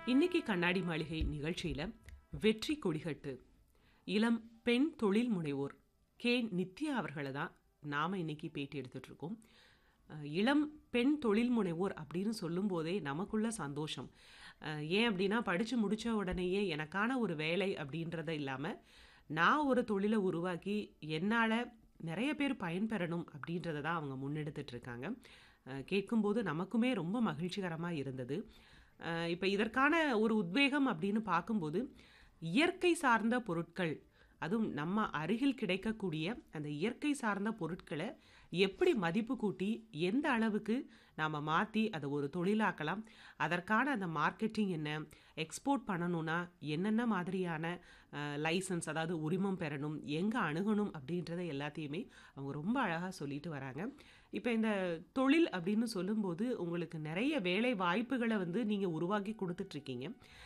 இன்னைக்கு கண்ணாடி மாளிகை நிகழ்ச்சியில வெற்றி கொடிகட்டு இளம் பெண் தொழில் முனைவோர் கே நித்யா அவர்களை தான் நாம இன்னைக்கு பேட்டி எடுத்துட்டு இருக்கோம் அஹ், இளம் பெண் தொழில் முனைவோர் அப்படின்னு சொல்லும்போதே நமக்குள்ள சந்தோஷம் அஹ், ஏன் அப்படின்னா படிச்சு முடிச்ச உடனேயே எனக்கான ஒரு வேலை அப்படின்றத இல்லாம நான் ஒரு தொழிலை உருவாக்கி என்னால் நிறைய பேர் பயன்பெறணும் அப்படின்றத தான் அவங்க முன்னெடுத்துட்டு இருக்காங்க அஹ், கேட்கும்போது நமக்குமே ரொம்ப மகிழ்ச்சிகரமாக இருந்தது இப்போ இதற்கான ஒரு உத்வேகம் அப்படின்னு பார்க்கும்போது இயற்கை சார்ந்த பொருட்கள் அதுவும் நம்ம அருகில் கிடைக்கக்கூடிய அந்த இயற்கை சார்ந்த பொருட்களை எப்படி மதிப்பு கூட்டி எந்த அளவுக்கு நாம் மாற்றி அதை ஒரு தொழிலாக்கலாம் அதற்கான அந்த மார்க்கெட்டிங் என்ன எக்ஸ்போர்ட் பண்ணணும்னா என்னென்ன மாதிரியான லைசன்ஸ் அதாவது உரிமம் பெறணும் எங்கே அணுகணும் அப்படின்றத எல்லாத்தையுமே அவங்க ரொம்ப அழகாக சொல்லிட்டு வராங்க இப்போ இந்த தொழில் அப்படின்னு சொல்லும்போது உங்களுக்கு நிறைய வேலை வாய்ப்புகளை வந்து நீங்கள் உருவாக்கி கொடுத்துட்ருக்கீங்க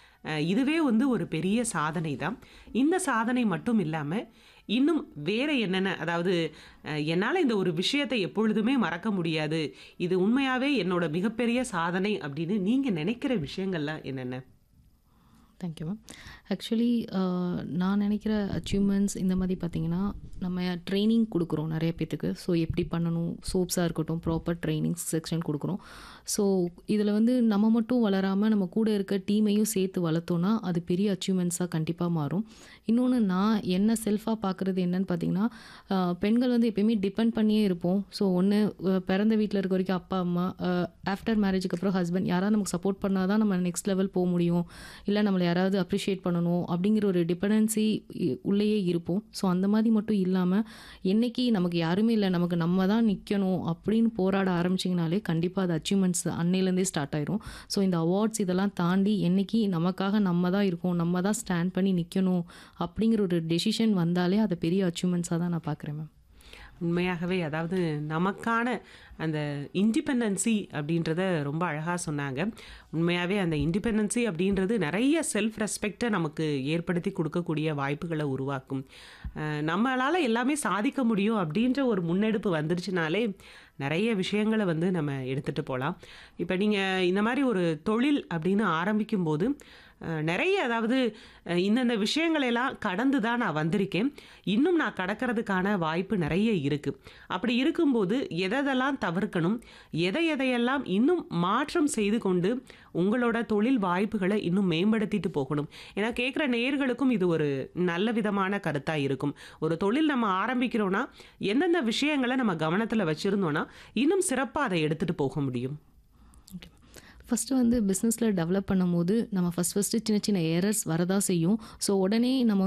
இதுவே வந்து ஒரு பெரிய சாதனை தான் இந்த சாதனை மட்டும் இல்லாமல் இன்னும் வேற என்னென்ன அதாவது என்னால் இந்த ஒரு விஷயத்தை எப்பொழுதுமே மறக்க முடியாது இது உண்மையாகவே என்னோட மிகப்பெரிய சாதனை அப்படின்னு நீங்கள் நினைக்கிற விஷயங்கள்லாம் என்னென்ன தேங்க்யூ மேம் ஆக்சுவலி நான் நினைக்கிற அச்சீவ்மெண்ட்ஸ் இந்த மாதிரி பார்த்தீங்கன்னா நம்ம ட்ரைனிங் கொடுக்குறோம் நிறைய பேத்துக்கு ஸோ எப்படி பண்ணணும் சோப்ஸாக இருக்கட்டும் ப்ராப்பர் ட்ரைனிங் செக்ஷன் கொடுக்குறோம் ஸோ இதில் வந்து நம்ம மட்டும் வளராமல் நம்ம கூட இருக்க டீமையும் சேர்த்து வளர்த்தோன்னா அது பெரிய அச்சீவ்மெண்ட்ஸாக கண்டிப்பாக மாறும் இன்னொன்று நான் என்ன செல்ஃபாக பார்க்குறது என்னன்னு பார்த்தீங்கன்னா ஆஹ், பெண்கள் வந்து எப்பயுமே டிபெண்ட் பண்ணியே இருப்போம் ஸோ ஒன்று பிறந்த வீட்டில் இருக்க வரைக்கும் அப்பா அம்மா ஆஃப்டர் மேரேஜுக்கு அப்புறம் ஹஸ்பண்ட் யாராவது நமக்கு சப்போர்ட் பண்ணால் தான் நம்ம நெக்ஸ்ட் லெவல் போக முடியும் இல்லை நம்மளை யாராவது அப்ரிஷியேட் பண்ணணும் அப்படிங்கிற ஒரு டிபெண்டன்சி உள்ளேயே இருப்போம் ஸோ அந்த மாதிரி மட்டும் இல்லாமல் என்னைக்கு நமக்கு யாருமே இல்லை நமக்கு நம்ம தான் நிற்கணும் அப்படின்னு போராட ஆரம்பிச்சிங்கனாலே கண்டிப்பாக அது அச்சீவ்மெண்ட்ஸ் அன்னையிலேருந்தே ஸ்டார்ட் ஆயிரும் ஸோ இந்த அவார்ட்ஸ் இதெல்லாம் தாண்டி என்னைக்கு நமக்காக நம்ம தான் இருக்கோம் நம்ம தான் ஸ்டாண்ட் பண்ணி நிற்கணும் அப்படிங்கிற ஒரு டெசிஷன் வந்தாலே அதை பெரிய அச்சீவ்மெண்ட்ஸாக தான் நான் பார்க்குறேன் மேம் உண்மையாகவே அதாவது நமக்கான அந்த இண்டிபெண்டன்சி அப்படின்றத ரொம்ப அழகாக சொன்னாங்க உண்மையாகவே அந்த இண்டிபெண்டன்சி அப்படின்றது நிறைய செல்ஃப் ரெஸ்பெக்டை நமக்கு ஏற்படுத்தி கொடுக்கக்கூடிய வாய்ப்புகளை உருவாக்கும் அஹ் நம்மளால் எல்லாமே சாதிக்க முடியும் அப்படின்ற ஒரு முன்னெடுப்பு வந்துருச்சுனாலே நிறைய விஷயங்களை வந்து நம்ம எடுத்துகிட்டு போகலாம் இப்போ நீங்கள் இந்த மாதிரி ஒரு தொழில் அப்படின்னு ஆரம்பிக்கும்போது அஹ், நிறைய அதாவது அஹ், இந்தந்த விஷயங்களெல்லாம் கடந்து தான் நான் வந்திருக்கேன் இன்னும் நான் கடக்கிறதுக்கான வாய்ப்பு நிறைய இருக்குது அப்படி இருக்கும்போது எதெல்லாம் தவிர்க்கணும் எதை எதையெல்லாம் இன்னும் மாற்றம் செய்து கொண்டு உங்களோட தொழில் வாய்ப்புகளை இன்னும் மேம்படுத்திட்டு போகணும் ஏன்னா கேட்குற நேயர்களுக்கும் இது ஒரு நல்ல விதமான கருத்தாக இருக்கும் ஒரு தொழில் நம்ம ஆரம்பிக்கிறோன்னா எந்தெந்த விஷயங்களை நம்ம கவனத்தில் வச்சுருந்தோன்னா இன்னும் சிறப்பாக அதை எடுத்துகிட்டு போக முடியும் ஓகே ஃபஸ்ட்டு வந்து பிஸ்னஸில் டெவலப் பண்ணும்போது நம்ம ஃபஸ்ட் ஃபஸ்ட்டு சின்ன சின்ன எரர்ஸ் வரதா செய்யும் ஸோ உடனே நம்ம